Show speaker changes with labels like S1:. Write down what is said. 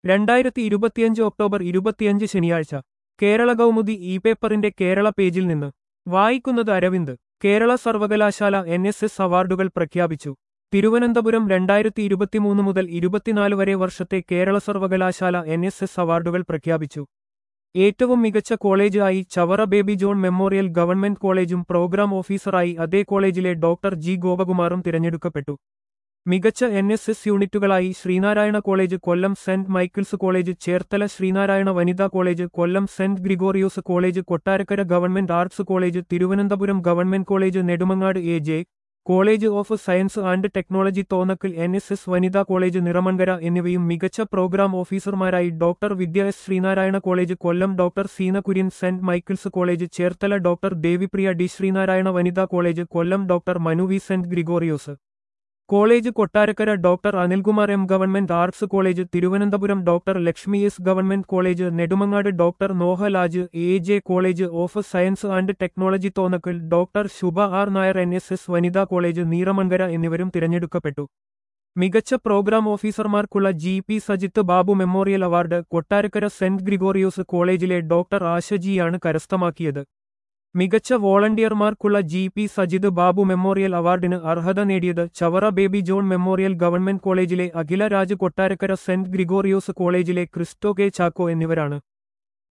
S1: രണ്ടായിരത്തി ഇരുപത്തിയഞ്ച് ഒക്ടോബർ ഇരുപത്തിയഞ്ച് ശനിയാഴ്ച കേരള കൗമുദി ഇ പേപ്പറിന്റെ കേരള പേജിൽ നിന്ന് വായിക്കുന്നത് അരവിന്ദ് കേരള സർവകലാശാല എൻ എസ് എസ് അവാർഡുകൾ പ്രഖ്യാപിച്ചു തിരുവനന്തപുരം രണ്ടായിരത്തി ഇരുപത്തിമൂന്ന് മുതൽ ഇരുപത്തിനാല് വരെ വർഷത്തെ കേരള സർവകലാശാല എൻ എസ് എസ് അവാർഡുകൾ പ്രഖ്യാപിച്ചു ഏറ്റവും മികച്ച കോളേജ് ആയി ചവറ ബേബി ജോൺ മെമ്മോറിയൽ ഗവൺമെന്റ് കോളേജും പ്രോഗ്രാം ഓഫീസറായി അതേ കോളേജിലെ ഡോക്ടർ ജി ഗോപകുമാറും തിരഞ്ഞെടുക്കപ്പെട്ടു മികച്ച എൻ എസ് എസ് യൂണിറ്റുകളായി Sreenarayana college Kollam Saint Michael's college Cherthala Sreenarayana വനിതാ college Kollam Saint Gregorios college Kottarakkara government arts college Thiruvananthapuram government college Nedumangad A J college of science and technology Thonnakkal N S S വനിതാ കോളേജ് നിറമൺകര എന്നിവയും മികച്ച പ്രോഗ്രാം ഓഫീസർമാരായി doctor Vidya S Sreenarayana college Kollam doctor Seena Kurian Saint Michael's college Cherthala doctor Devipriya D Sreenarayana വനിതാ college Kollam doctor Manu V Saint Gregorios college Kottarakkara doctor Anilkumar M government arts college Thiruvananthapuram doctor Lakshmi S government college Nedumangad doctor Nohalaj A J college of science and technology Thonnakkal doctor Shubha R Nair N S S വനിതാ college Neeramankara എന്നിവരും തിരഞ്ഞെടുക്കപ്പെട്ടു മികച്ച programme ഓഫീസർമാർക്കുള്ള G P Sajith Babu memorial award Kottarakkara Saint Gregorios കോളേജിലെ doctor ആശജിയാണ് കരസ്ഥമാക്കിയത് മികച്ച വോളണ്ടിയർമാർക്കുള്ള G P Sajith Babu memorial അവാർഡിന് അർഹത നേടിയത് ചവറ ബേബി ജോൺ മെമ്മോറിയൽ ഗവൺമെന്റ് കോളേജിലെ അഖില രാജ് കൊട്ടാരക്കര സെന്റ് ഗ്രിഗോറിയോസ് കോളേജിലെ ക്രിസ്റ്റോ കെ ചാക്കോ എന്നിവരാണ്